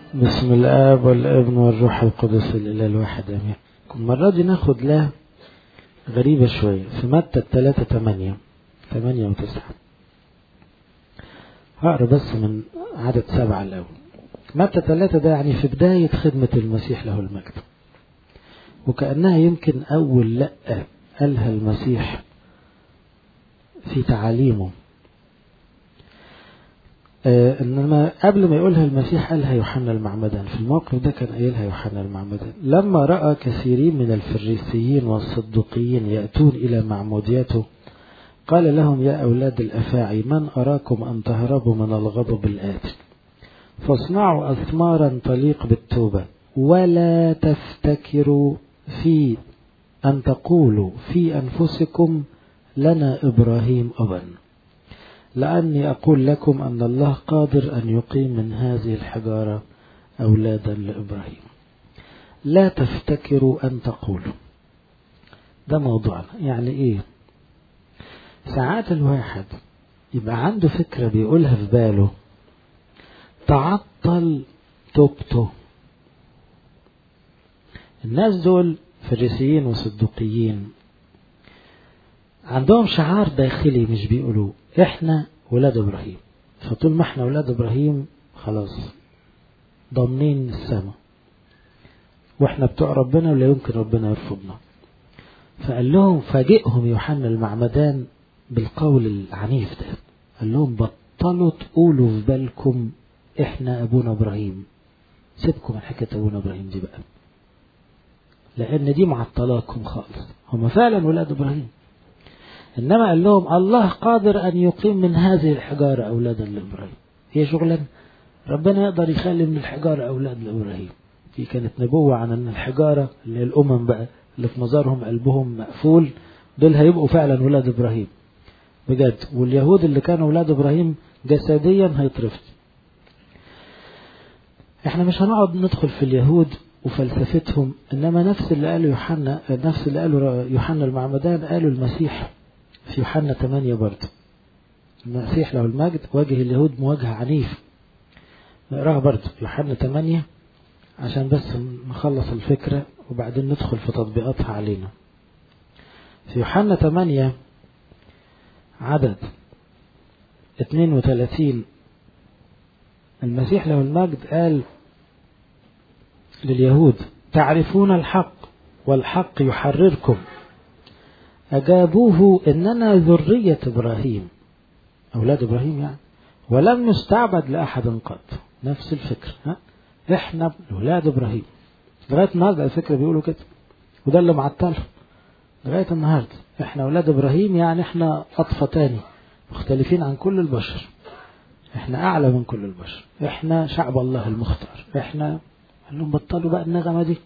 بسم الآب والابن والروح القدس الإله الواحد آمين المرة دي ناخد لا غريبة شوية في متى التلاتة تمانية تمانية وتسعة هقرا بس من عدد سبعة الأول متى تلاتة ده يعني في بداية خدمة المسيح له المجد وكأنها يمكن أول لأ قالها المسيح في تعاليمه آه انما قبل ما يقولها المسيح قالها يوحنا المعمدان في الموقف ده كان قايلها يوحنا المعمدان لما راى كثيرين من الفريسيين والصدقيين ياتون الى معموديته قال لهم يا اولاد الافاعي من اراكم ان تهربوا من الغضب الاتي فاصنعوا اثمارا تليق بالتوبه ولا تفتكروا في ان تقولوا في انفسكم لنا ابراهيم ابا لأني أقول لكم أن الله قادر أن يقيم من هذه الحجارة أولادا لإبراهيم لا تفتكروا أن تقولوا ده موضوعنا يعني إيه ساعات الواحد يبقى عنده فكرة بيقولها في باله تعطل توبته الناس دول فريسيين وصدقيين عندهم شعار داخلي مش بيقولوه احنا ولاد ابراهيم فطول ما احنا ولاد ابراهيم خلاص ضامنين السماء واحنا بتوع ربنا ولا يمكن ربنا يرفضنا فقال لهم فاجئهم يوحنا المعمدان بالقول العنيف ده قال لهم بطلوا تقولوا في بالكم احنا ابونا ابراهيم سيبكم من حكايه ابونا ابراهيم دي بقى لان دي معطلاكم خالص هم فعلا ولاد ابراهيم إنما قال لهم الله قادر أن يقيم من هذه الحجارة أولادا لإبراهيم هي شغلا ربنا يقدر يخلي من الحجارة أولاد لإبراهيم دي كانت نبوة عن أن الحجارة اللي الأمم بقى اللي في نظرهم قلبهم مقفول دول هيبقوا فعلا ولاد إبراهيم بجد واليهود اللي كانوا ولاد إبراهيم جسديا هيترفض احنا مش هنقعد ندخل في اليهود وفلسفتهم انما نفس اللي قاله يوحنا نفس اللي قاله يوحنا المعمدان قاله المسيح في يوحنا 8 برضه المسيح له المجد واجه اليهود مواجهة عنيف نقراها برضه يوحنا 8 عشان بس نخلص الفكرة وبعدين ندخل في تطبيقاتها علينا في يوحنا 8 عدد 32 المسيح له المجد قال لليهود تعرفون الحق والحق يحرركم أجابوه إننا ذرية إبراهيم أولاد إبراهيم يعني ولم نستعبد لأحد قط نفس الفكرة ها؟ إحنا أولاد إبراهيم لغاية النهاردة الفكرة بيقولوا كده وده اللي معطلهم لغاية النهاردة إحنا أولاد إبراهيم يعني إحنا أطفى تاني مختلفين عن كل البشر إحنا أعلى من كل البشر إحنا شعب الله المختار إحنا قال لهم بطلوا بقى النغمة دي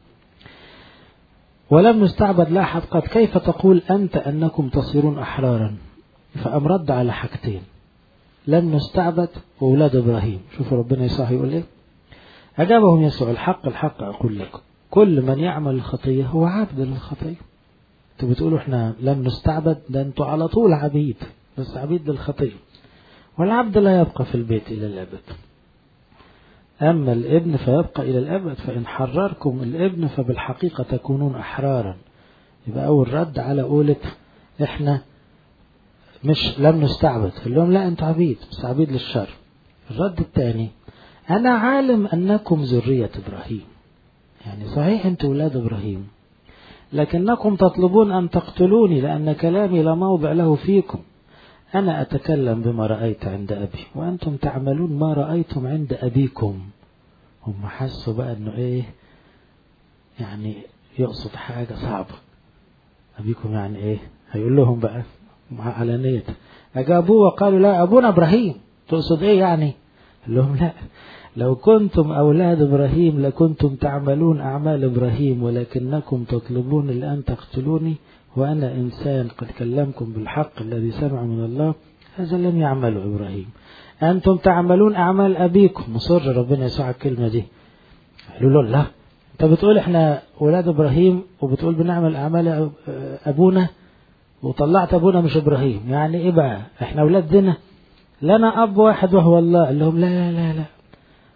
ولم نستعبد لأحد قد كيف تقول أنت أنكم تصيرون أحرارا فأم رد على حاجتين لم نستعبد وأولاد إبراهيم شوفوا ربنا يسوع يقول إيه أجابهم يسوع الحق الحق أقول لكم كل من يعمل الخطية هو عبد للخطية انتوا بتقولوا احنا لم نستعبد ده انتوا على طول عبيد بس عبيد للخطية والعبد لا يبقى في البيت إلى الأبد أما الابن فيبقى إلى الأبد فإن حرركم الابن فبالحقيقة تكونون أحرارا يبقى أول رد على قولة إحنا مش لم نستعبد قال لهم لا أنتوا عبيد بس عبيد للشر الرد الثاني أنا عالم أنكم ذرية إبراهيم يعني صحيح أنتوا أولاد إبراهيم لكنكم تطلبون أن تقتلوني لأن كلامي لا موضع له فيكم أنا أتكلم بما رأيت عند أبي وأنتم تعملون ما رأيتم عند أبيكم هم حسوا بقى أنه إيه يعني يقصد حاجة صعبة أبيكم يعني إيه هيقول لهم بقى مع علانية أجابوه وقالوا لا أبونا إبراهيم تقصد إيه يعني قال لهم لا لو كنتم أولاد إبراهيم لكنتم تعملون أعمال إبراهيم ولكنكم تطلبون الآن تقتلوني وأنا إنسان قد كلمكم بالحق الذي سمع من الله هذا لم يعمله إبراهيم أنتم تعملون أعمال أبيكم مصر ربنا يسوع الكلمة دي قالوا له لا أنت بتقول إحنا ولاد إبراهيم وبتقول بنعمل أعمال أبونا وطلعت أبونا مش إبراهيم يعني إيه بقى إحنا أولاد زنا لنا أب واحد وهو الله قال لهم لا لا لا لا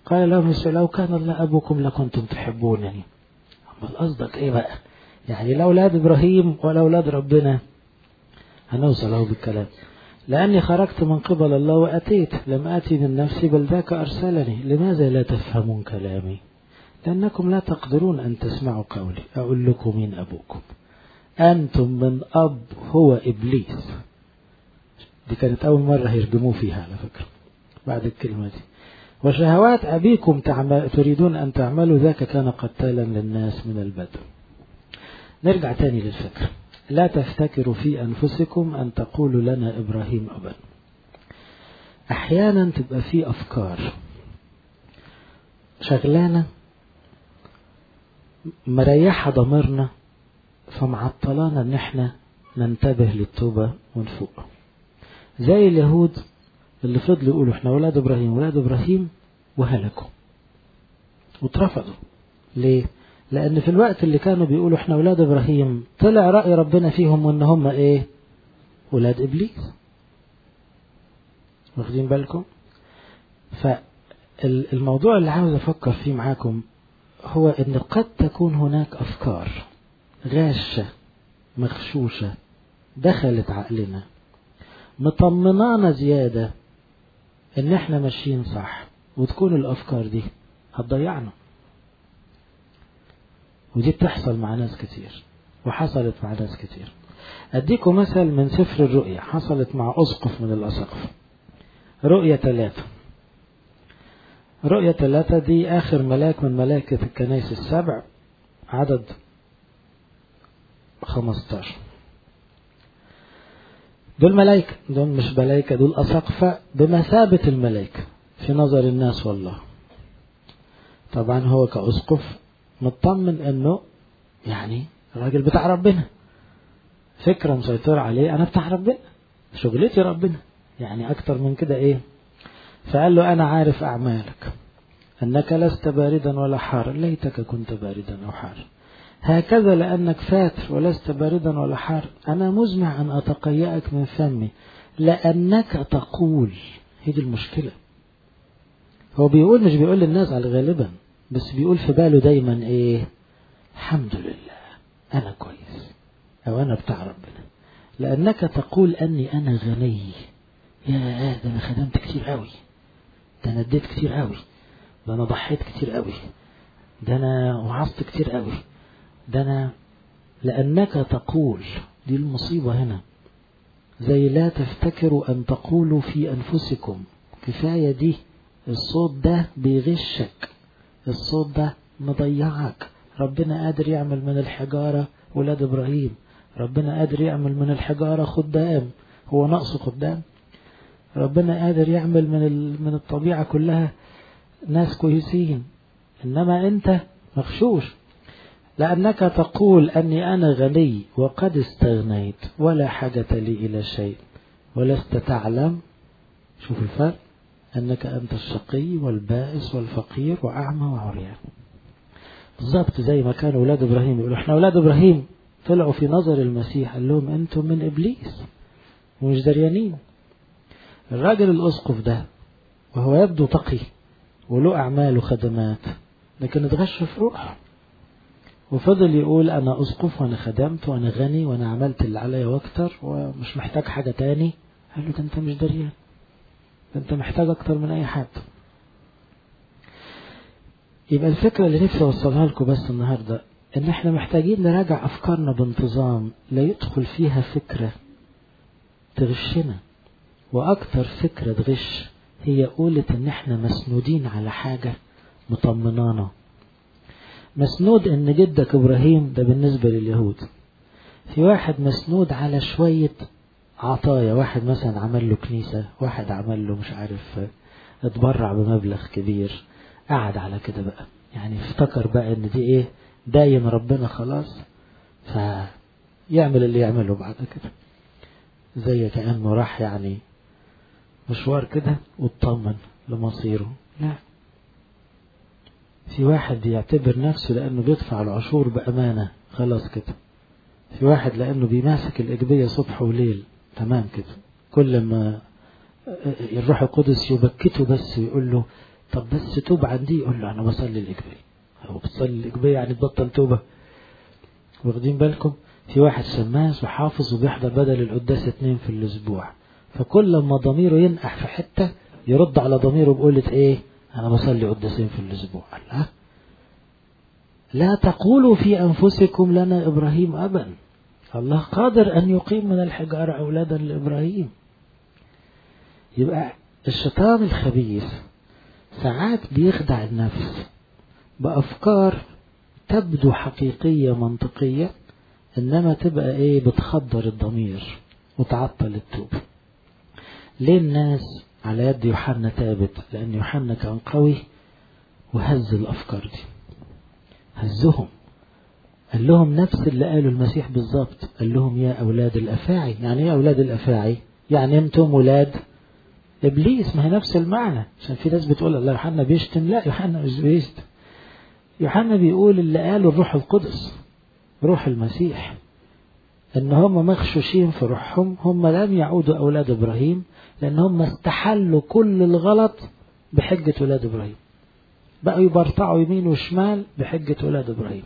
قال لهم يسوع لو كان الله أبوكم لكنتم تحبونني أمال قصدك إيه بقى يعني لا أولاد إبراهيم ولا أولاد ربنا هنوصل أهو بالكلام لأني خرجت من قبل الله وأتيت لم آتي من نفسي بل ذاك أرسلني لماذا لا تفهمون كلامي لأنكم لا تقدرون أن تسمعوا قولي أقول لكم مين أبوكم أنتم من أب هو إبليس دي كانت أول مرة هيرجموه فيها على فكرة بعد الكلمة دي وشهوات أبيكم تعمل تريدون أن تعملوا ذاك كان قتالا للناس من البدو نرجع تاني للفكرة لا تفتكروا في أنفسكم أن تقولوا لنا إبراهيم أبا أحيانا تبقى في أفكار شغلانة مريحة ضميرنا فمعطلانا ان احنا ننتبه للتوبة ونفوق زي اليهود اللي فضلوا يقولوا احنا ولاد ابراهيم ولاد ابراهيم وهلكوا واترفضوا ليه لان في الوقت اللي كانوا بيقولوا احنا ولاد ابراهيم طلع رأي ربنا فيهم وان هم ايه ولاد ابليس واخدين بالكم فالموضوع اللي عاوز افكر فيه معاكم هو ان قد تكون هناك افكار غاشة مغشوشة دخلت عقلنا مطمنانا زيادة ان احنا ماشيين صح وتكون الافكار دي هتضيعنا ودي بتحصل مع ناس كتير وحصلت مع ناس كتير اديكم مثل من سفر الرؤيا حصلت مع اسقف من الاساقفة رؤيا ثلاثة رؤيا ثلاثة دي آخر ملاك من ملائكة الكنائس السبع عدد 15 دول ملائكة دول مش ملائكة دول أساقفة بمثابة الملائكة في نظر الناس والله طبعا هو كأسقف مطمن انه يعني الراجل بتاع ربنا فكرة مسيطرة عليه انا بتاع ربنا شغلتي ربنا يعني اكتر من كده ايه فقال له انا عارف اعمالك انك لست باردا ولا حارا ليتك كنت باردا او حارا هكذا لأنك فاتر ولست باردا ولا حار أنا مزمع أن أتقيأك من فمي لأنك تقول هي دي المشكلة هو بيقول مش بيقول للناس على غالبا بس بيقول في باله دايما ايه الحمد لله أنا كويس أو أنا بتاع ربنا لأنك تقول أني أنا غني يا ده أنا خدمت كتير قوي ده أنا اديت كتير قوي ده أنا ضحيت كتير قوي ده أنا وعظت كتير قوي ده أنا لأنك تقول دي المصيبة هنا زي لا تفتكروا أن تقولوا في أنفسكم كفاية دي الصوت ده بيغشك الصوت ده مضيعك ربنا قادر يعمل من الحجارة ولاد إبراهيم ربنا قادر يعمل من الحجارة خدام هو نقص خدام ربنا قادر يعمل من من الطبيعة كلها ناس كويسين إنما أنت مغشوش لأنك تقول أني أنا غني وقد استغنيت ولا حاجة لي إلى شيء ولست تعلم شوف الفرق أنك أنت الشقي والبائس والفقير وأعمى وعريان بالضبط زي ما كانوا أولاد إبراهيم يقولوا إحنا أولاد إبراهيم طلعوا في نظر المسيح قال لهم أنتم من إبليس ومش دريانين الراجل الأسقف ده وهو يبدو تقي وله أعمال وخدمات لكن اتغش في روحه وفضل يقول أنا أسقف وأنا خدمت وأنا غني وأنا عملت اللي عليا وأكتر ومش محتاج حاجة تاني قال له ده أنت مش دريان ده أنت محتاج أكتر من أي حد يبقى الفكرة اللي نفسي أوصلها لكم بس النهاردة إن إحنا محتاجين نراجع أفكارنا بانتظام لا يدخل فيها فكرة تغشنا وأكتر فكرة تغش هي قولة إن إحنا مسنودين على حاجة مطمنانا مسنود ان جدك ابراهيم ده بالنسبة لليهود في واحد مسنود على شوية عطايا واحد مثلا عمل له كنيسة واحد عمل له مش عارف اتبرع بمبلغ كبير قعد على كده بقى يعني افتكر بقى ان دي ايه داين ربنا خلاص فيعمل اللي يعمله بعد كده زي كأنه راح يعني مشوار كده واطمن لمصيره لا في واحد بيعتبر نفسه لأنه بيدفع العشور بأمانة خلاص كده في واحد لأنه بيماسك الإجبية صبح وليل تمام كده كل ما الروح القدس يبكته بس ويقول له طب بس توب عندي يقول له أنا بصلي الإجباري هو بتصلي الإجباري يعني تبطل توبة واخدين بالكم في واحد شماس وحافظ وبيحضر بدل القداس اتنين في الأسبوع فكل ما ضميره ينقح في حتة يرد على ضميره بقولة إيه أنا بصلي قداسين في الأسبوع الله لا تقولوا في أنفسكم لنا إبراهيم أبا الله قادر أن يقيم من الحجارة أولادا لإبراهيم يبقى الشيطان الخبيث ساعات بيخدع النفس بأفكار تبدو حقيقية منطقية إنما تبقى إيه بتخدر الضمير وتعطل التوبة ليه الناس على يد يوحنا تابت لأن يوحنا كان قوي وهز الأفكار دي هزهم قال لهم نفس اللي قاله المسيح بالظبط قال لهم يا أولاد الأفاعي يعني إيه أولاد الأفاعي يعني أنتم ولاد إبليس ما هي نفس المعنى عشان في ناس بتقول الله يوحنا بيشتم لا يوحنا مش بيشتم يوحنا بيقول اللي قاله الروح القدس روح المسيح ان هم مغشوشين في روحهم هم لم يعودوا اولاد ابراهيم لان هم استحلوا كل الغلط بحجة ولاد ابراهيم بقوا يبرطعوا يمين وشمال بحجة ولاد ابراهيم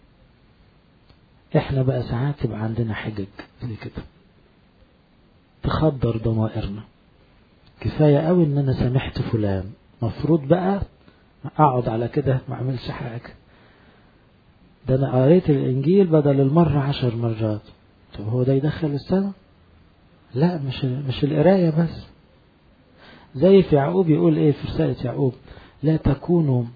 احنا بقى ساعات تبقى عندنا حجج زي كده تخدر ضمائرنا كفاية قوي ان انا سامحت فلان مفروض بقى اقعد على كده ما اعملش حاجة ده انا قريت الانجيل بدل المرة عشر مرات طب هو ده يدخل السنة لا مش مش القراية بس زي في يعقوب يقول ايه في رسالة يعقوب لا تكونوا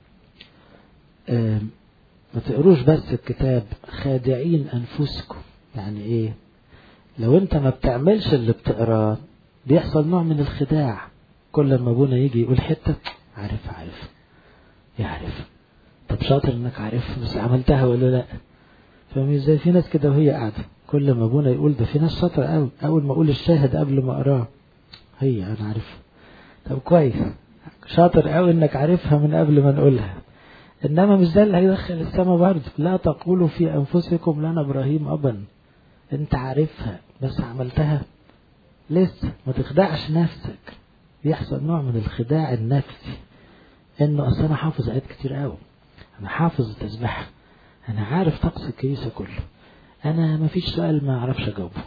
آه ما تقروش بس الكتاب خادعين انفسكم يعني ايه لو انت ما بتعملش اللي بتقراه بيحصل نوع من الخداع كل ما ابونا يجي يقول حتة عارف عارف يعرف طب شاطر انك عارف بس عملتها ولا لا فاهم ازاي في ناس كده وهي قاعده كل ما ابونا يقول ده في ناس شاطره قوي اول ما اقول الشاهد قبل ما اقراه هي انا عارف طب كويس شاطر قوي انك عارفها من قبل ما نقولها انما مش ده اللي هيدخل السما برضه لا تقولوا في انفسكم لنا ابراهيم ابا انت عارفها بس عملتها لسه ما تخدعش نفسك بيحصل نوع من الخداع النفسي انه اصل انا حافظ ايات كتير قوي انا حافظ التسبيحه انا عارف طقس الكنيسه كله انا ما فيش سؤال ما اعرفش اجاوبه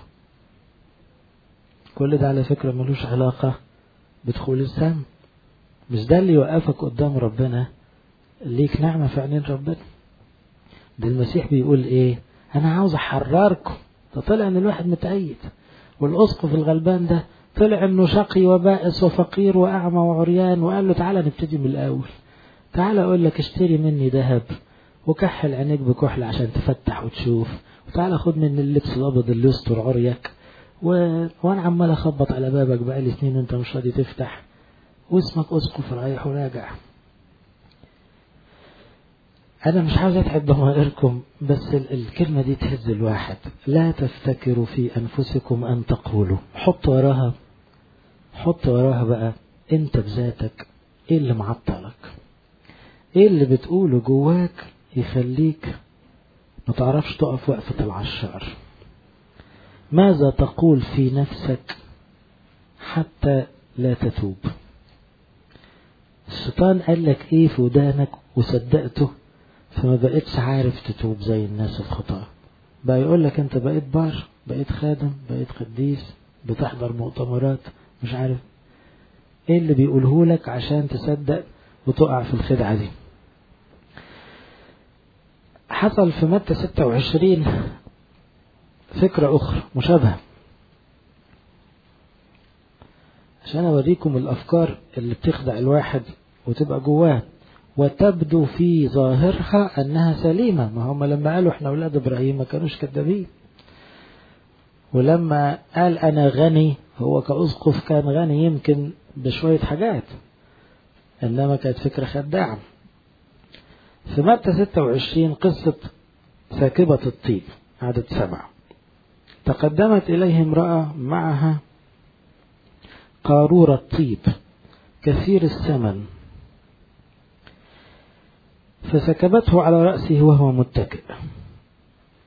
كل ده على فكره ملوش علاقه بدخول السم مش ده اللي يوقفك قدام ربنا ليك نعمه في عينين ربنا ده المسيح بيقول ايه انا عاوز احرركم ده طلع ان الواحد متأيد والاسقف الغلبان ده طلع انه شقي وبائس وفقير واعمى وعريان وقال له تعالى نبتدي من الاول تعالى اقول لك اشتري مني ذهب وكحل عينيك بكحل عشان تفتح وتشوف وتعالى خد مني اللبس الابيض اللي يستر عريك و... وانا عمال اخبط على بابك بقالي سنين وانت مش راضي تفتح واسمك اسقف رايح وراجع انا مش عاوز اتعب ضمائركم بس ال- الكلمة دي تهز الواحد لا تفتكروا في انفسكم ان تقولوا حط وراها حط وراها بقى انت بذاتك ايه اللي معطلك ايه اللي بتقوله جواك يخليك ما تعرفش تقف وقفة العشار ماذا تقول في نفسك حتى لا تتوب الشيطان قال لك ايه في ودانك وصدقته فما بقتش عارف تتوب زي الناس الخطاة بقى يقول لك انت بقيت بار بقيت خادم بقيت قديس بتحضر مؤتمرات مش عارف ايه اللي بيقوله لك عشان تصدق وتقع في الخدعة دي حصل في متى 26 فكرة أخرى مشابهة عشان أوريكم الأفكار اللي بتخدع الواحد وتبقى جواه وتبدو في ظاهرها أنها سليمة ما هم لما قالوا إحنا أولاد إبراهيم ما كانوش كذابين ولما قال أنا غني هو كأسقف كان غني يمكن بشوية حاجات إنما كانت فكرة خداعة في متى 26 قصة ساكبة الطيب عدد سبعة تقدمت إليه امرأة معها قارورة طيب كثير الثمن فسكبته على رأسه وهو متكئ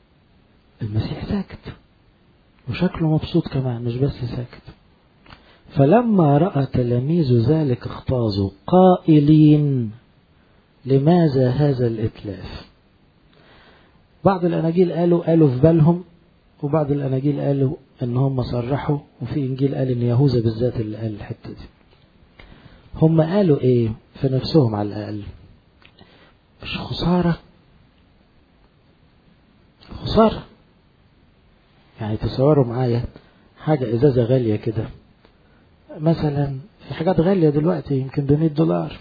المسيح ساكت وشكله مبسوط كمان مش بس ساكت فلما رأى تلاميذ ذلك اختازوا قائلين لماذا هذا الإتلاف بعض الأناجيل قالوا قالوا في بالهم وبعض الأناجيل قالوا إن هم صرحوا وفي إنجيل قال إن يهوذا بالذات اللي قال الحتة دي هم قالوا إيه في نفسهم على الأقل مش خسارة خسارة يعني تصوروا معايا حاجة إزازة غالية كده مثلا في حاجات غالية دلوقتي يمكن ب 100 دولار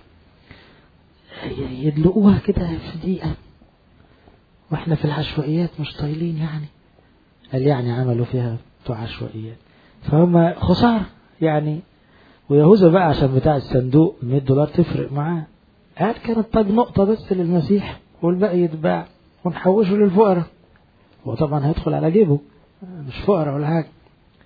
يدلقوها كده في دقيقة واحنا في العشوائيات مش طايلين يعني قال يعني عملوا فيها بتوع عشوائيات فهم خسارة يعني ويهوذا بقى عشان بتاع الصندوق 100 دولار تفرق معاه قال كانت طاج نقطة بس للمسيح والباقي يتباع ونحوشه للفقراء هو طبعا هيدخل على جيبه مش فقراء ولا حاجة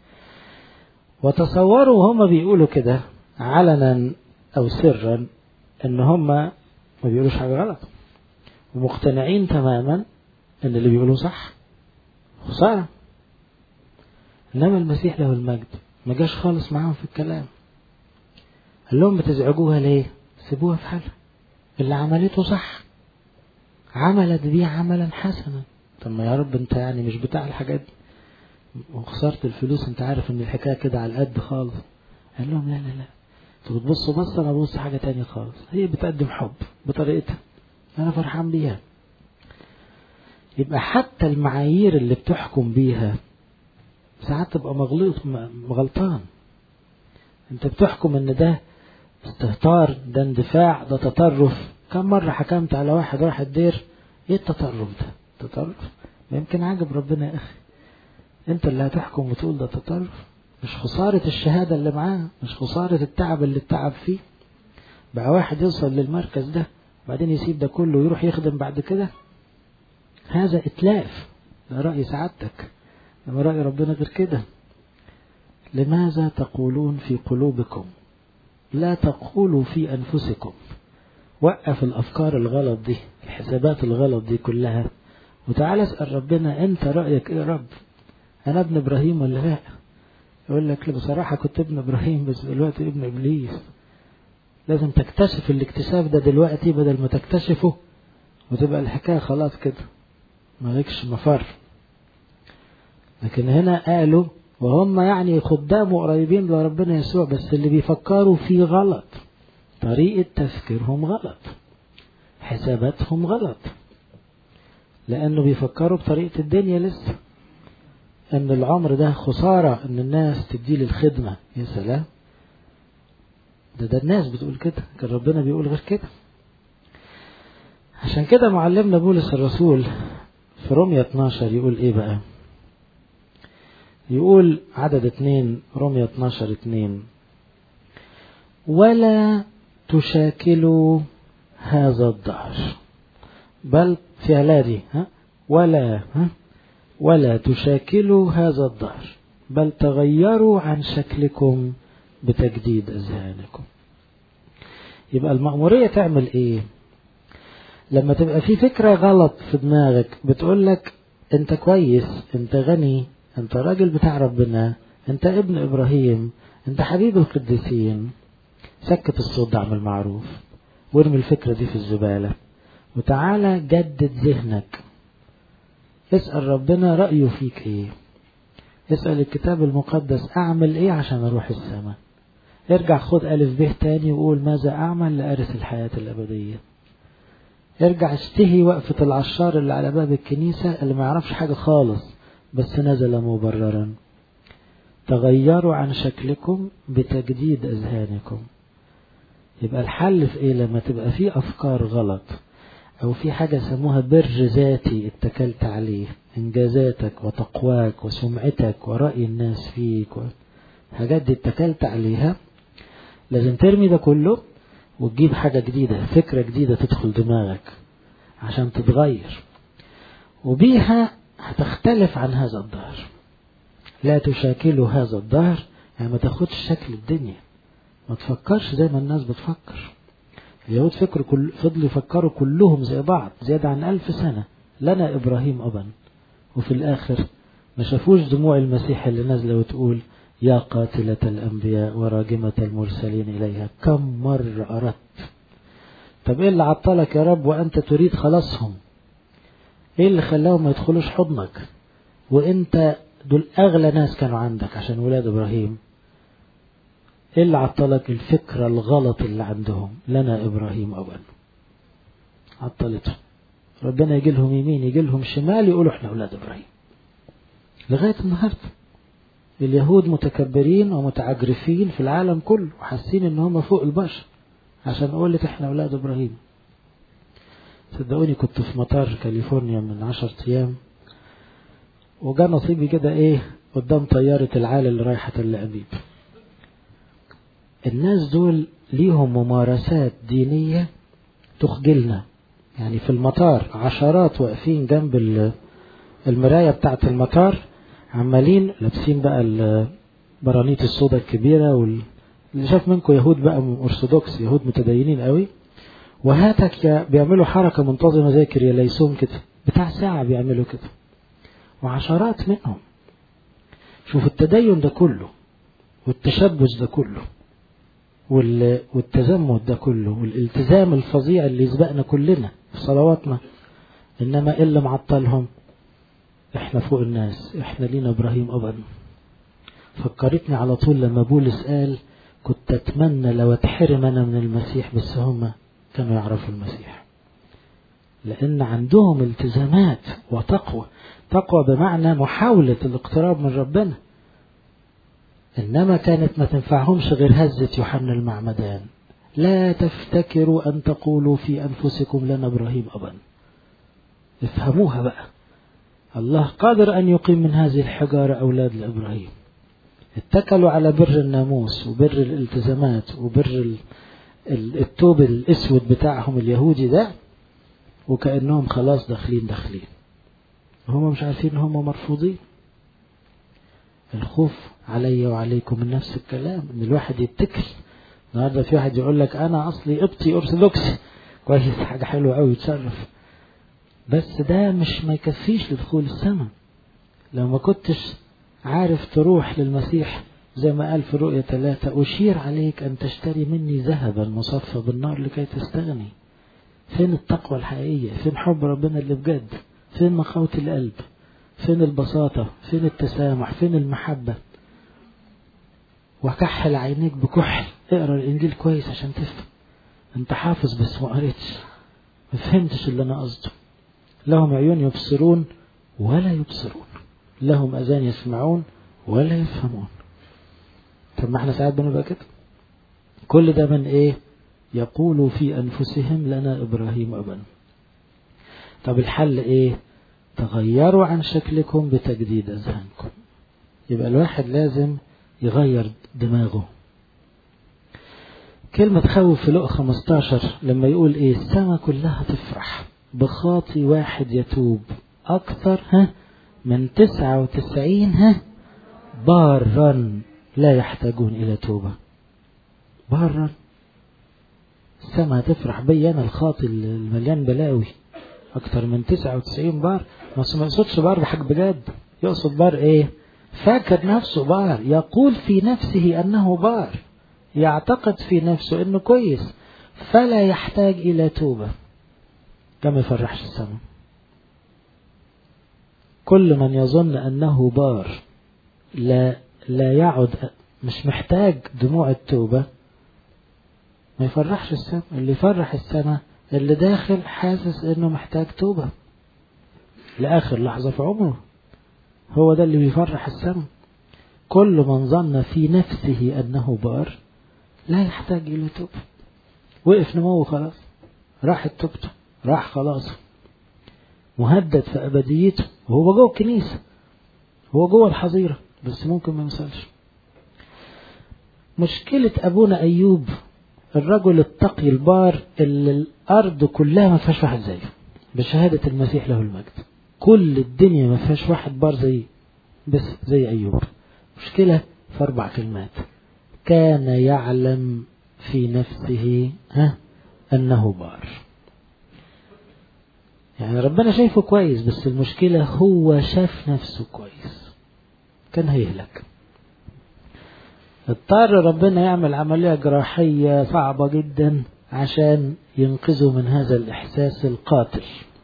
وتصوروا هما بيقولوا كده علنا أو سرا إن هما ما بيقولوش حاجة غلط ومقتنعين تماما إن اللي بيقولوه صح خسارة إنما المسيح له المجد ما جاش خالص معاهم في الكلام قال لهم بتزعجوها ليه؟ سيبوها في حالها اللي عملته صح عملت بيه عملا حسنا طب ما يا رب انت يعني مش بتاع الحاجات دي وخسرت الفلوس انت عارف ان الحكايه كده على القد خالص قال لهم لا لا لا انتوا بتبصوا بص انا ببص حاجه تانية خالص هي بتقدم حب بطريقتها انا فرحان بيها يبقى حتى المعايير اللي بتحكم بيها ساعات تبقى مغلوط غلطان انت بتحكم ان ده استهتار ده اندفاع ده تطرف كم مرة حكمت على واحد راح الدير ايه التطرف ده تطرف ما يمكن عاجب ربنا يا اخي انت اللي هتحكم وتقول ده تطرف مش خسارة الشهادة اللي معاه مش خسارة التعب اللي اتعب فيه بقى واحد يوصل للمركز ده وبعدين يسيب ده كله ويروح يخدم بعد كده هذا اتلاف ده رأي سعادتك لما رأي ربنا غير كده لماذا تقولون في قلوبكم لا تقولوا في أنفسكم وقف الأفكار الغلط دي الحسابات الغلط دي كلها وتعالى اسأل ربنا أنت رأيك إيه يا رب أنا ابن إبراهيم ولا لا يقول لك بصراحة كنت ابن إبراهيم بس دلوقتي ابن إبليس لازم تكتشف الاكتشاف ده دلوقتي بدل ما تكتشفه وتبقى الحكاية خلاص كده مالكش مفر لكن هنا قالوا وهم يعني خدام قريبين لربنا يسوع بس اللي بيفكروا فيه غلط طريقة تفكيرهم غلط حساباتهم غلط لأنه بيفكروا بطريقة الدنيا لسه أن العمر ده خسارة أن الناس تدي الخدمة يا سلام ده ده الناس بتقول كده كان ربنا بيقول غير كده عشان كده معلمنا بولس الرسول في رومية 12 يقول ايه بقى يقول عدد اتنين رومية 12 اتنين ولا تشاكلوا هذا الدهر بل في دي ها ولا ها ولا تشاكلوا هذا الدهر بل تغيروا عن شكلكم بتجديد أذهانكم يبقى المأمورية تعمل إيه لما تبقى في فكرة غلط في دماغك بتقولك أنت كويس أنت غني أنت راجل بتاع ربنا أنت ابن إبراهيم أنت حبيب القديسين سكت الصوت ده اعمل معروف وارمي الفكرة دي في الزبالة وتعالى جدد ذهنك اسأل ربنا رأيه فيك ايه اسأل الكتاب المقدس اعمل ايه عشان اروح السماء ارجع خد ألف به تاني وقول ماذا أعمل لأرث الحياة الأبدية ارجع اشتهي وقفة العشار اللي على باب الكنيسة اللي ما يعرفش حاجة خالص بس نزل مبررا تغيروا عن شكلكم بتجديد أذهانكم يبقى الحل في ايه لما تبقى في أفكار غلط أو في حاجة سموها بر ذاتي اتكلت عليه إنجازاتك وتقواك وسمعتك ورأي الناس فيك الحاجات دي اتكلت عليها لازم ترمي ده كله وتجيب حاجة جديدة فكرة جديدة تدخل دماغك عشان تتغير وبيها هتختلف عن هذا الظهر لا تشاكلوا هذا الظهر يعني ما تاخدش شكل الدنيا ما تفكرش زي ما الناس بتفكر اليهود فكروا كل فضلوا يفكروا كلهم زي بعض زيادة عن ألف سنة لنا إبراهيم أبا وفي الآخر ما شافوش دموع المسيح اللي نازلة وتقول يا قاتلة الأنبياء وراجمة المرسلين إليها كم مرة أردت طب إيه اللي عطلك يا رب وأنت تريد خلاصهم إيه اللي خلاهم ما يدخلوش حضنك وأنت دول أغلى ناس كانوا عندك عشان ولاد إبراهيم إيه اللي عطلك الفكرة الغلط اللي عندهم لنا إبراهيم أولا عطلتهم ربنا يجي لهم يمين يجي لهم شمال يقولوا احنا أولاد إبراهيم لغاية النهاردة اليهود متكبرين ومتعجرفين في العالم كله وحاسين ان هم فوق البشر عشان اقول لك احنا اولاد ابراهيم صدقوني كنت في مطار كاليفورنيا من عشر ايام وجا نصيبي كده ايه قدام طيارة العالي اللي رايحة تل ابيب الناس دول ليهم ممارسات دينية تخجلنا يعني في المطار عشرات واقفين جنب المراية بتاعة المطار عمالين لابسين بقى البرانيت السوداء الكبيرة وال... اللي شاف منكم يهود بقى أرثوذكس يهود متدينين قوي وهاتك يا بيعملوا حركة منتظمة زي كرياليسون كده بتاع ساعة بيعملوا كده وعشرات منهم شوف التدين ده كله والتشبث ده كله وال... والتزمت ده كله والالتزام الفظيع اللي يسبقنا كلنا في صلواتنا انما ايه اللي معطلهم احنا فوق الناس احنا لينا ابراهيم ابدا فكرتني على طول لما بولس قال كنت اتمنى لو اتحرم انا من المسيح بس هم كانوا يعرفوا المسيح لان عندهم التزامات وتقوى تقوى بمعنى محاولة الاقتراب من ربنا انما كانت ما تنفعهمش غير هزة يوحنا المعمدان لا تفتكروا ان تقولوا في انفسكم لنا ابراهيم ابا افهموها بقى الله قادر أن يقيم من هذه الحجارة أولاد لإبراهيم اتكلوا على بر الناموس وبر الالتزامات وبر التوب الأسود بتاعهم اليهودي ده وكأنهم خلاص داخلين داخلين هم مش عارفين ان هم مرفوضين الخوف علي وعليكم من نفس الكلام ان الواحد يتكل النهارده في واحد يقول لك انا اصلي قبطي ارثوذكسي كويس حاجه حلوه قوي يتشرف بس ده مش ما يكفيش لدخول السماء لو ما كنتش عارف تروح للمسيح زي ما قال في رؤية ثلاثة أشير عليك أن تشتري مني ذهبا مصفى بالنار لكي تستغني فين التقوى الحقيقية فين حب ربنا اللي بجد فين مخاوة القلب فين البساطة فين التسامح فين المحبة وكحل عينيك بكحل اقرا الانجيل كويس عشان تفهم انت حافظ بس ما قريتش ما فهمتش اللي انا قصده لهم عيون يبصرون ولا يبصرون لهم اذان يسمعون ولا يفهمون طب ما احنا ساعات بنبقى كده كل ده من ايه يقول في انفسهم لنا ابراهيم ابا طب الحل ايه تغيروا عن شكلكم بتجديد اذهانكم يبقى الواحد لازم يغير دماغه كلمة تخوف في لقى 15 لما يقول ايه السماء كلها تفرح بخاطي واحد يتوب أكثر ها من تسعة وتسعين ها بارا لا يحتاجون إلى توبة بارا السماء تفرح بي أنا الخاطي المليان بلاوي أكثر من تسعة وتسعين بار ما يقصدش بار بحق بجد يقصد بار إيه فاكر نفسه بار يقول في نفسه أنه بار يعتقد في نفسه أنه كويس فلا يحتاج إلى توبة كما يفرحش السماء كل من يظن أنه بار لا لا يعد مش محتاج دموع التوبة ما يفرحش السماء اللي يفرح السماء اللي داخل حاسس انه محتاج توبة لآخر لحظة في عمره هو ده اللي بيفرح السماء كل من ظن في نفسه أنه بار لا يحتاج إلى توبة وقف نموه خلاص راحت توبته راح خلاص مهدد في أبديته وهو جوه الكنيسة هو جوه الحظيرة بس ممكن ما يوصلش مشكلة أبونا أيوب الرجل التقي البار اللي الأرض كلها ما فيهاش واحد زيه بشهادة المسيح له المجد كل الدنيا ما فيهاش واحد بار زي بس زي أيوب مشكلة في أربع كلمات كان يعلم في نفسه ها أنه بار يعني ربنا شايفه كويس بس المشكلة هو شاف نفسه كويس كان هيهلك اضطر ربنا يعمل عملية جراحية صعبة جدا عشان ينقذه من هذا الإحساس القاتل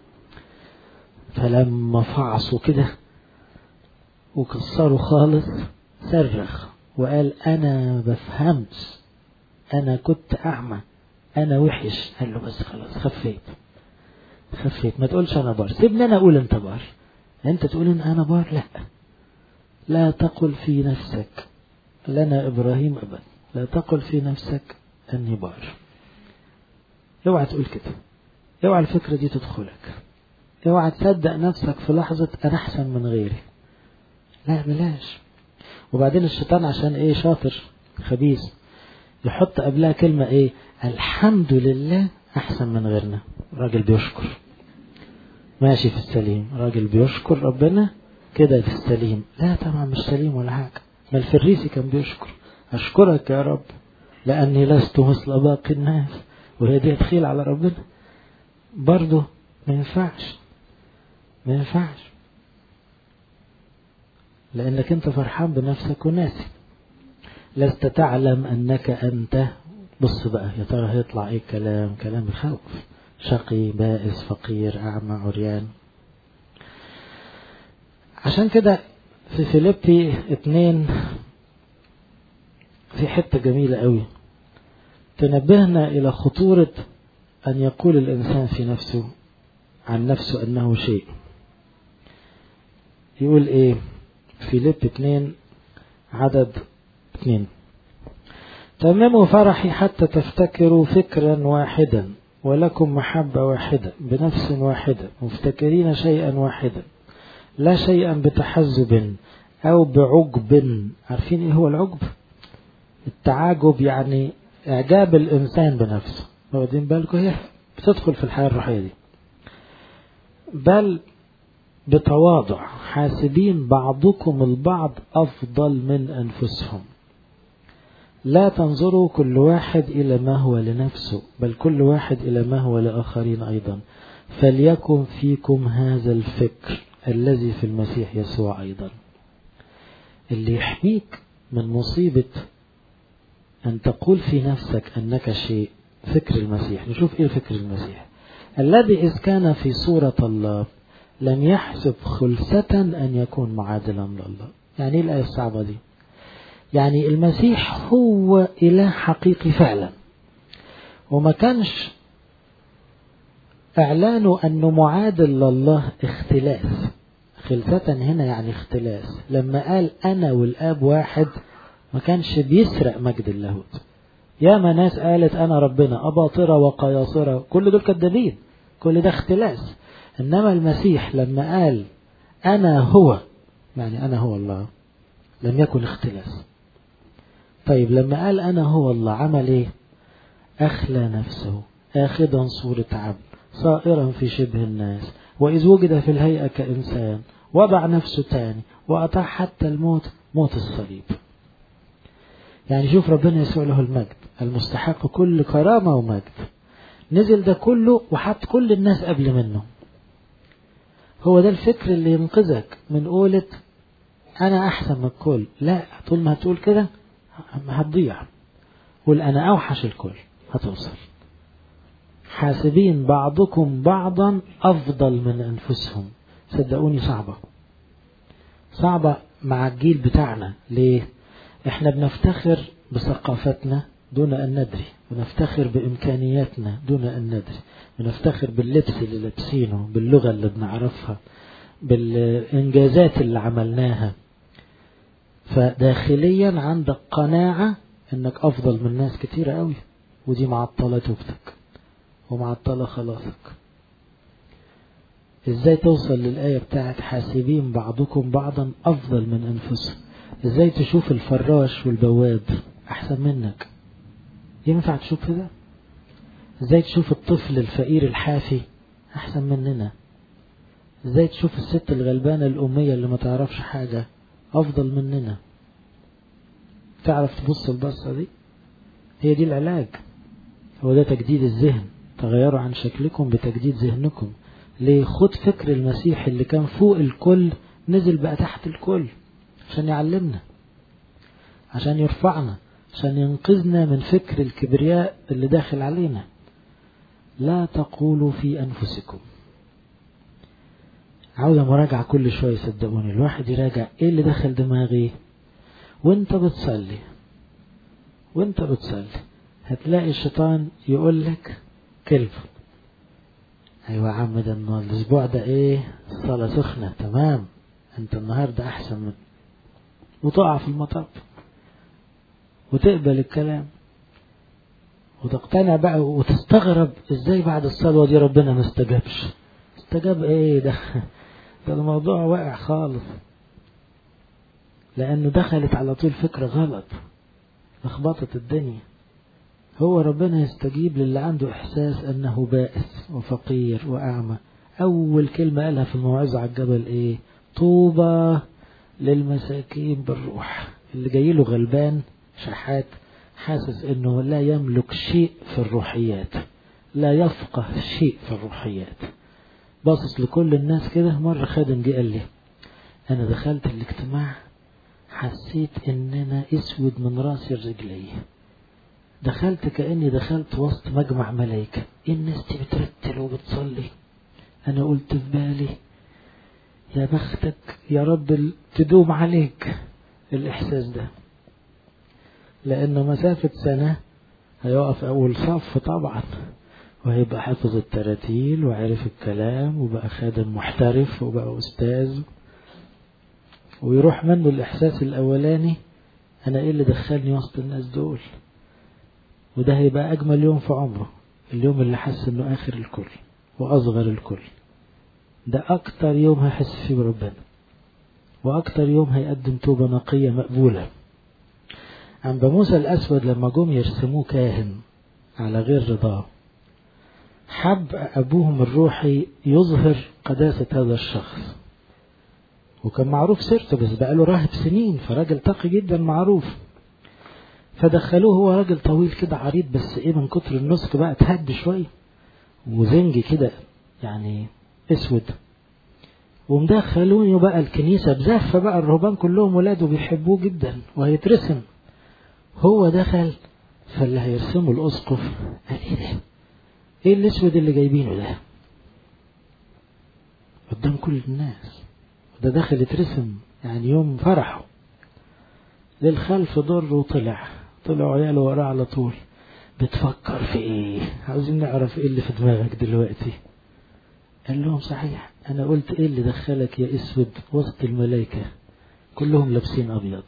فلما فعصوا كده وكسروا خالص صرخ وقال أنا بفهمش أنا كنت أعمى أنا وحش قال له بس خلاص خفيت خفيت ما تقولش أنا بار سيبني أنا أقول أنت بار أنت تقول إن أنا بار لا لا تقل في نفسك لنا إبراهيم أبدا لا تقل في نفسك أني بار اوعى تقول كده اوعى الفكرة دي تدخلك اوعى تصدق نفسك في لحظة أنا أحسن من غيري لا بلاش وبعدين الشيطان عشان ايه شاطر خبيث يحط قبلها كلمة ايه الحمد لله أحسن من غيرنا راجل بيشكر ماشي في السليم راجل بيشكر ربنا كده في السليم لا طبعا مش سليم ولا حاجة ما الفريسي كان بيشكر أشكرك يا رب لأني لست مثل باقي الناس وهي دي تخيل على ربنا برضه ما ينفعش ما ينفعش لأنك أنت فرحان بنفسك وناسي لست تعلم أنك أنت بص بقى يا ترى هيطلع إيه كلام كلام يخوف شقي بائس فقير أعمى عريان عشان كده في فيليبي اتنين في حتة جميلة قوي تنبهنا إلى خطورة أن يقول الإنسان في نفسه عن نفسه أنه شيء يقول إيه فيليب اتنين عدد اتنين تمموا فرحي حتى تفتكروا فكرا واحدا ولكم محبة واحدة بنفس واحدة مفتكرين شيئا واحدا لا شيئا بتحزب أو بعجب عارفين إيه هو العجب التعاجب يعني إعجاب الإنسان بنفسه واخدين بالكم هي بتدخل في الحياة الروحية دي بل بتواضع حاسبين بعضكم البعض أفضل من أنفسهم لا تنظروا كل واحد إلى ما هو لنفسه بل كل واحد إلى ما هو لآخرين أيضا فليكن فيكم هذا الفكر الذي في المسيح يسوع أيضا اللي يحميك من مصيبة أن تقول في نفسك أنك شيء فكر المسيح نشوف إيه فكر المسيح الذي إذ كان في صورة الله لم يحسب خلسة أن يكون معادلا لله يعني إيه الآية الصعبة دي يعني المسيح هو إله حقيقي فعلا وما كانش إعلانه أنه معادل لله اختلاس خلسة هنا يعني اختلاس لما قال أنا والآب واحد ما كانش بيسرق مجد اللاهوت ياما ناس قالت أنا ربنا أباطرة وقياصرة كل دول كذابين كل ده اختلاس إنما المسيح لما قال أنا هو يعني أنا هو الله لم يكن اختلاس طيب لما قال أنا هو الله عمل إيه أخلى نفسه آخذا صورة عبد صائرا في شبه الناس وإذ وجد في الهيئة كإنسان وضع نفسه تاني وأطاع حتى الموت موت الصليب يعني شوف ربنا يسوع له المجد المستحق كل كرامة ومجد نزل ده كله وحط كل الناس قبل منه هو ده الفكر اللي ينقذك من قولة أنا أحسن من الكل لا طول ما هتقول كده هتضيع قول أنا أوحش الكل هتوصل حاسبين بعضكم بعضا أفضل من أنفسهم صدقوني صعبة صعبة مع الجيل بتاعنا ليه احنا بنفتخر بثقافتنا دون أن ندري ونفتخر بإمكانياتنا دون أن ندري بنفتخر باللبس اللي لابسينه باللغة اللي بنعرفها بالإنجازات اللي عملناها فداخليا عندك قناعة انك افضل من ناس كتيرة قوي ودي معطلة توبتك ومعطلة خلاصك ازاي توصل للآية بتاعت حاسبين بعضكم بعضا افضل من انفسهم ازاي تشوف الفراش والبواب احسن منك ينفع تشوف ده ازاي تشوف الطفل الفقير الحافي احسن مننا ازاي تشوف الست الغلبانة الامية اللي ما تعرفش حاجة افضل مننا تعرف تبص البصة دي هي دي العلاج هو ده تجديد الذهن تغيروا عن شكلكم بتجديد ذهنكم ليه خد فكر المسيح اللي كان فوق الكل نزل بقى تحت الكل عشان يعلمنا عشان يرفعنا عشان ينقذنا من فكر الكبرياء اللي داخل علينا لا تقولوا في أنفسكم عاوزة مراجعة كل شوية صدقوني الواحد يراجع ايه اللي دخل دماغي وانت بتصلي وانت بتصلي هتلاقي الشيطان يقول لك كلمة ايوه يا عم ده الاسبوع ده ايه الصلاة سخنة تمام انت النهاردة احسن من وتقع في المطب وتقبل الكلام وتقتنع بقى وتستغرب ازاي بعد الصلوة دي ربنا ما استجابش استجاب ايه ده ده الموضوع واقع خالص لانه دخلت على طول فكرة غلط لخبطت الدنيا هو ربنا يستجيب للي عنده احساس انه بائس وفقير واعمى اول كلمة قالها في الموعظة على الجبل ايه طوبى للمساكين بالروح اللي جاي له غلبان شحات حاسس انه لا يملك شيء في الروحيات لا يفقه شيء في الروحيات باصص لكل الناس كده مرة خادم جه قال لي انا دخلت الاجتماع حسيت ان انا اسود من راسي لرجلي دخلت كاني دخلت وسط مجمع ملائكه ايه الناس دي بترتل وبتصلي انا قلت في بالي يا بختك يا رب تدوم عليك الاحساس ده لانه مسافه سنه هيقف اول صف طبعا وهيبقى حافظ التراتيل وعرف الكلام وبقى خادم محترف وبقى استاذ ويروح منه الإحساس الأولاني أنا إيه اللي دخلني وسط الناس دول وده هيبقى أجمل يوم في عمره اليوم اللي حس إنه آخر الكل وأصغر الكل ده أكتر يوم هيحس فيه بربنا وأكتر يوم هيقدم توبة نقية مقبولة عن موسى الأسود لما جم يرسموه كاهن على غير رضاه حب أبوهم الروحي يظهر قداسة هذا الشخص وكان معروف سيرته بس بقاله راهب سنين فراجل تقي جدا معروف فدخلوه هو راجل طويل كده عريض بس ايه من كتر النسك بقى اتهد شويه وزنجي كده يعني اسود ومدخلوني بقى الكنيسه بزفه بقى الرهبان كلهم ولاده بيحبوه جدا وهيترسم هو دخل فاللي هيرسمه الاسقف قال ايه ده؟ ايه الاسود اللي جايبينه ده؟ قدام كل الناس ده داخل يترسم يعني يوم فرحه للخلف ضر وطلع طلعوا عياله وراه على طول بتفكر في ايه عاوزين نعرف ايه اللي في دماغك دلوقتي قال لهم صحيح انا قلت ايه اللي دخلك يا اسود وسط الملائكة كلهم لابسين ابيض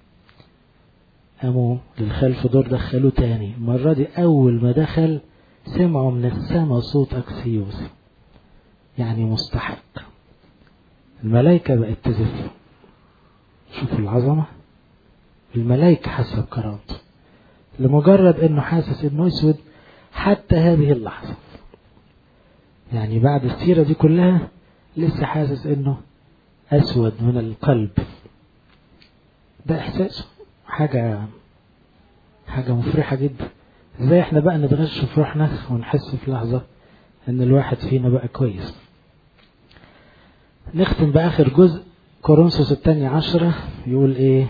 قاموا للخلف دور دخلوه تاني المرة دي اول ما دخل سمعوا من السماء صوت اكسيوس يعني مستحق الملائكة بقت تزف شوفوا العظمة الملائكة حاسة بكرامته لمجرد انه حاسس انه اسود حتى هذه اللحظة يعني بعد السيرة دي كلها لسه حاسس انه اسود من القلب ده احساسه حاجة حاجة مفرحة جدا ازاي احنا بقى نتغش في روحنا ونحس في لحظة ان الواحد فينا بقى كويس نختم بآخر جزء كورنثوس الثانية عشرة يقول ايه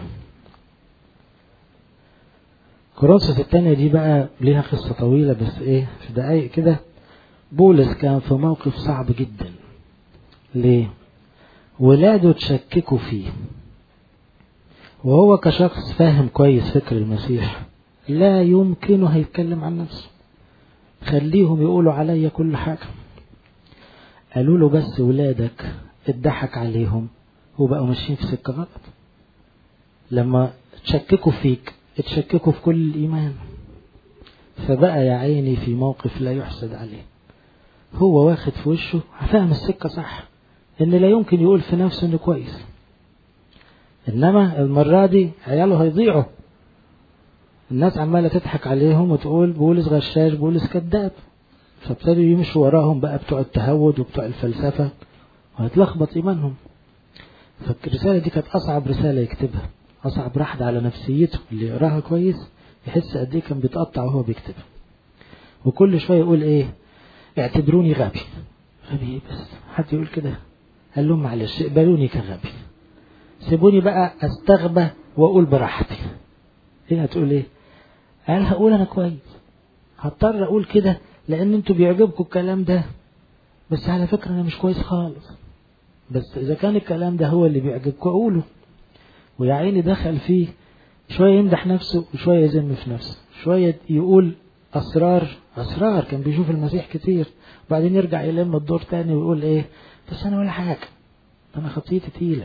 كورنثوس الثانية دي بقى ليها قصة طويلة بس ايه في دقايق كده بولس كان في موقف صعب جدا ليه ولاده تشككوا فيه وهو كشخص فاهم كويس فكر المسيح لا يمكنه هيتكلم عن نفسه خليهم يقولوا عليا كل حاجة قالوا له بس ولادك اتضحك عليهم وبقوا ماشيين في سكة غلط لما تشككوا فيك اتشككوا في كل الإيمان فبقى يا عيني في موقف لا يحسد عليه هو واخد في وشه فاهم السكة صح ان لا يمكن يقول في نفسه انه كويس انما المرة دي عياله هيضيعوا الناس عمالة تضحك عليهم وتقول بولس غشاش بولس كذاب فابتدوا يمشوا وراهم بقى بتوع التهود وبتوع الفلسفة وهتلخبط إيمانهم فالرسالة دي كانت أصعب رسالة يكتبها أصعب راحد على نفسيته اللي يقراها كويس يحس قد إيه كان بيتقطع وهو بيكتبها وكل شوية يقول إيه اعتبروني غبي غبي إيه بس حد يقول كده قال لهم معلش اقبلوني كغبي سيبوني بقى استغبى واقول براحتي ايه هتقول ايه قال هقول انا كويس هضطر اقول كده لان انتوا بيعجبكم الكلام ده بس على فكرة انا مش كويس خالص بس اذا كان الكلام ده هو اللي بيعجبكم قولوا ويا عيني دخل فيه شوية يمدح نفسه وشوية يذم في نفسه شوية يقول أسرار أسرار كان بيشوف المسيح كتير وبعدين يرجع يلم الدور تاني ويقول إيه بس أنا ولا حاجة أنا خطيتي تقيلة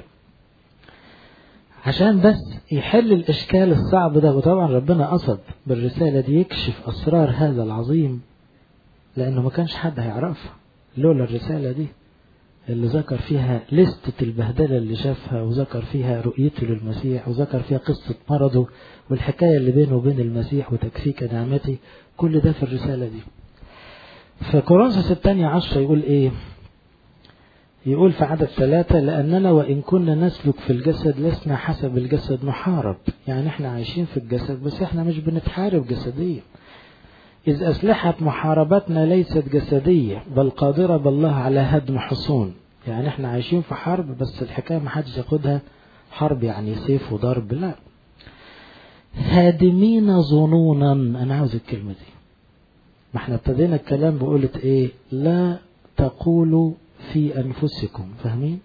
عشان بس يحل الإشكال الصعب ده وطبعا ربنا قصد بالرسالة دي يكشف أسرار هذا العظيم لأنه ما كانش حد هيعرفها لولا الرسالة دي اللي ذكر فيها لستة البهدلة اللي شافها وذكر فيها رؤيته للمسيح وذكر فيها قصة مرضه والحكاية اللي بينه وبين المسيح وتكفيك نعمتي كل ده في الرسالة دي فكورنثوس الثانية عشرة يقول ايه يقول في عدد ثلاثة لأننا وإن كنا نسلك في الجسد لسنا حسب الجسد نحارب يعني احنا عايشين في الجسد بس احنا مش بنتحارب جسديا إذ أسلحة محاربتنا ليست جسدية بل قادرة بالله على هدم حصون يعني احنا عايشين في حرب بس الحكاية ما حدش ياخدها حرب يعني سيف وضرب لا هادمين ظنونا أنا عاوز الكلمة دي ما احنا ابتدينا الكلام بقولة ايه لا تقولوا في أنفسكم فاهمين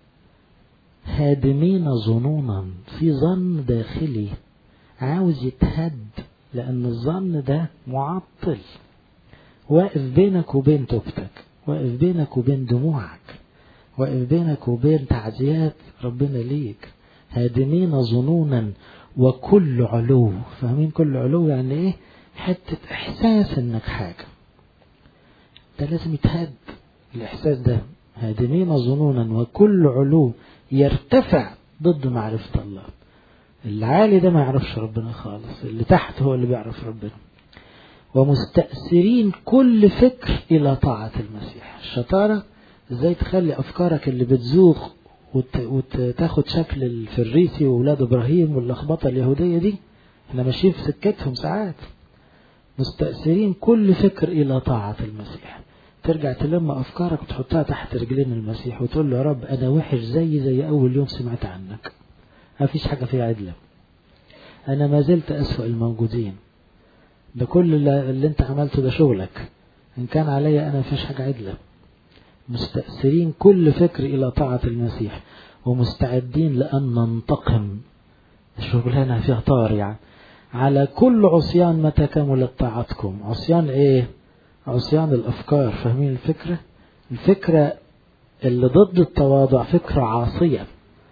هادمين ظنونا في ظن داخلي عاوز يتهد لأن الظن ده معطل واقف بينك وبين توبتك واقف بينك وبين دموعك واقف بينك وبين تعزيات ربنا ليك هادمين ظنونا وكل علو فاهمين كل علو يعني ايه حتة احساس انك حاجة ده لازم يتهد الاحساس ده هادمين ظنونا وكل علو يرتفع ضد معرفة الله العالي ده ما يعرفش ربنا خالص اللي تحت هو اللي بيعرف ربنا ومستأثرين كل فكر إلى طاعة المسيح الشطارة ازاي تخلي أفكارك اللي بتزوغ وت... وتاخد شكل الفريسي وولاد إبراهيم واللخبطة اليهودية دي احنا ماشيين في سكتهم ساعات مستأثرين كل فكر إلى طاعة المسيح ترجع تلم أفكارك وتحطها تحت رجلين المسيح وتقول له يا رب أنا وحش زي زي أول يوم سمعت عنك ما فيش حاجة فيها عدلة أنا ما زلت أسوأ الموجودين ده كل اللي, اللي أنت عملته ده شغلك إن كان عليا أنا ما فيش حاجة عدلة مستأثرين كل فكر إلى طاعة المسيح ومستعدين لأن ننتقم الشغلانة فيها طار يعني على كل عصيان متى كملت طاعتكم عصيان إيه عصيان الأفكار فاهمين الفكرة الفكرة اللي ضد التواضع فكرة عاصية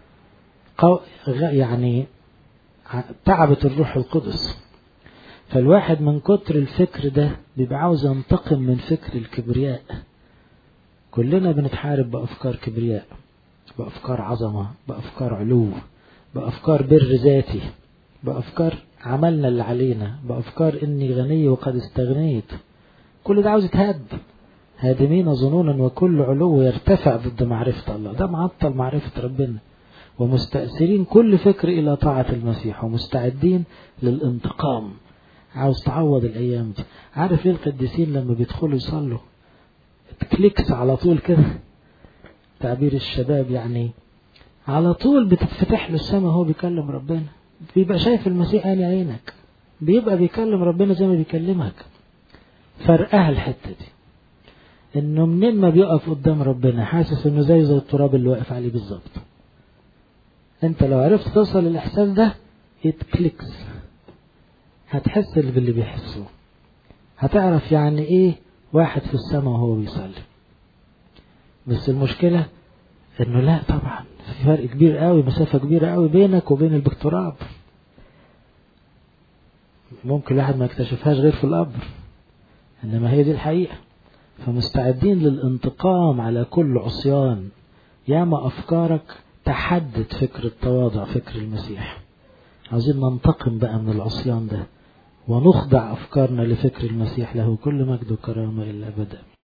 يعني تعبت الروح القدس فالواحد من كتر الفكر ده بيبقى عاوز ينتقم من فكر الكبرياء كلنا بنتحارب بأفكار كبرياء بأفكار عظمة بأفكار علو بأفكار بر ذاتي بأفكار عملنا اللي علينا بأفكار إني غني وقد استغنيت كل ده عاوز يتهد هادمين ظنونا وكل علو يرتفع ضد معرفة الله ده معطل معرفة ربنا ومستأثرين كل فكر إلى طاعة المسيح ومستعدين للانتقام عاوز تعوض الأيام دي عارف ليه القديسين لما بيدخلوا يصلوا كليكس على طول كده تعبير الشباب يعني على طول بتتفتح له السماء وهو بيكلم ربنا بيبقى شايف المسيح عيني عينك بيبقى بيكلم ربنا زي ما بيكلمك فرقها الحتة دي انه منين ما بيقف قدام ربنا حاسس انه زي زي التراب اللي واقف عليه بالظبط انت لو عرفت توصل للاحساس ده يتكليكس هتحس باللي بيحسوه هتعرف يعني ايه واحد في السماء وهو بيصلي بس المشكلة انه لا طبعا في فرق كبير قوي مسافة كبيرة قوي بينك وبين البكتراب ممكن الواحد ما يكتشفهاش غير في القبر انما هي دي الحقيقة فمستعدين للانتقام على كل عصيان ياما افكارك تحدد فكر التواضع فكر المسيح عاوزين ننتقم بقى من العصيان ده ونخضع أفكارنا لفكر المسيح له كل مجد وكرامة إلا أبدا